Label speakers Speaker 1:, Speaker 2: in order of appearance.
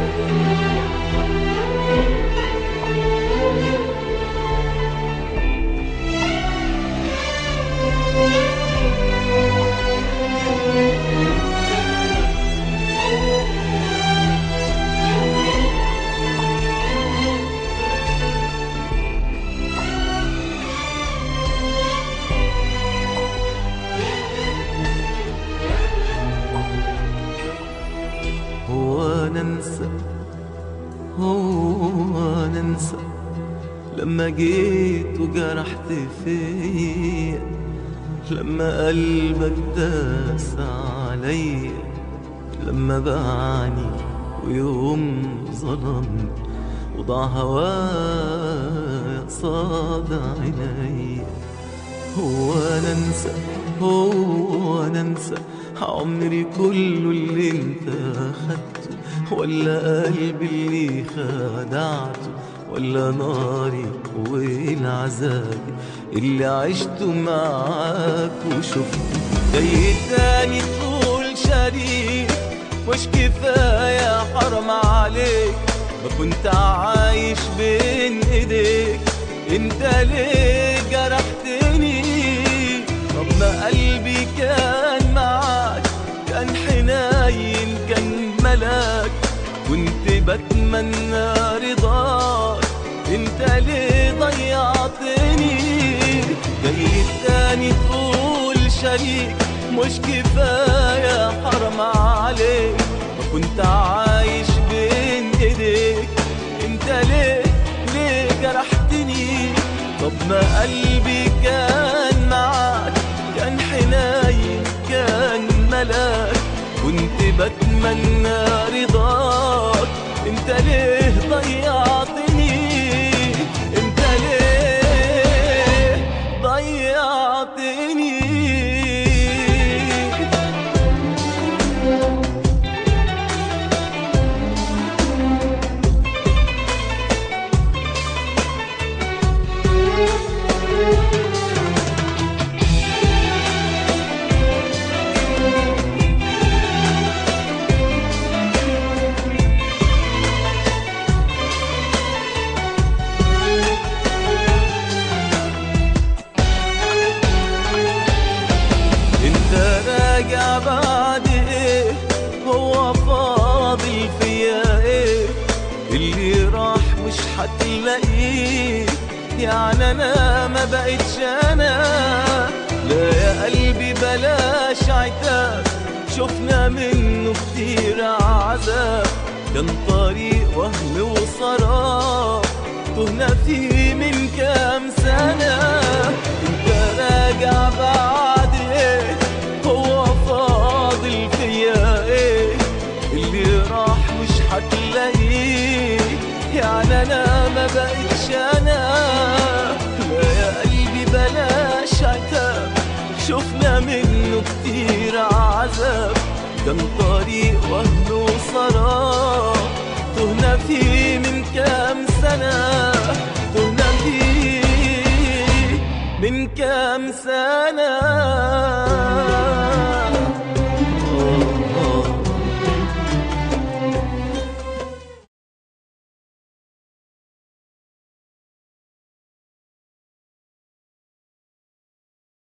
Speaker 1: هو ننسى هو ننسى لما جيت وجرحت فيا لما قلبك داس عليا لما باعني ويوم ظلمني وضع هوايا صاد عينيا هو ننسى هو ننسى عمري كله اللي انت اخدته ولا قلبي اللي خدعته ولا ناري والعذاب اللي عشته معاك وشفته جاي تاني تقول شريك مش كفاية حرام عليك ما كنت عايش بين ايديك انت ليه جرحتني طب ما قلبي كان معاك كان حنين كان ملاك كنت بتمنى رضاك انت ليه ضيعتني جاي تاني تقول شريك مش كفاية حرام عليك ما كنت عايش بين ايديك انت ليه ليه جرحتني طب ما قلبي كان معاك كان حنين كان ملاك كنت بتمنى رضاك انت ليه ضيعتني انت ليه ضيعتني انت راجع بعد ايه هو فاضل فيا ايه اللي راح مش هتلاقيه يعني انا ما بقتش انا لا يا قلبي بلاش عتاب شفنا منه كتير عذاب كان طريق وهم وسراب تهنا فيه من كام سنة انت راجع بعد ايه هو فاضل فيا ايه اللي راح مش هتلاقيه يعني انا ما بقتش انا لا يا قلبي بلاش عتاب شفنا منه كتير عذاب كان طريق وهم وسراب تهنا فيه من كام سنة تهنا فيه من كام سنة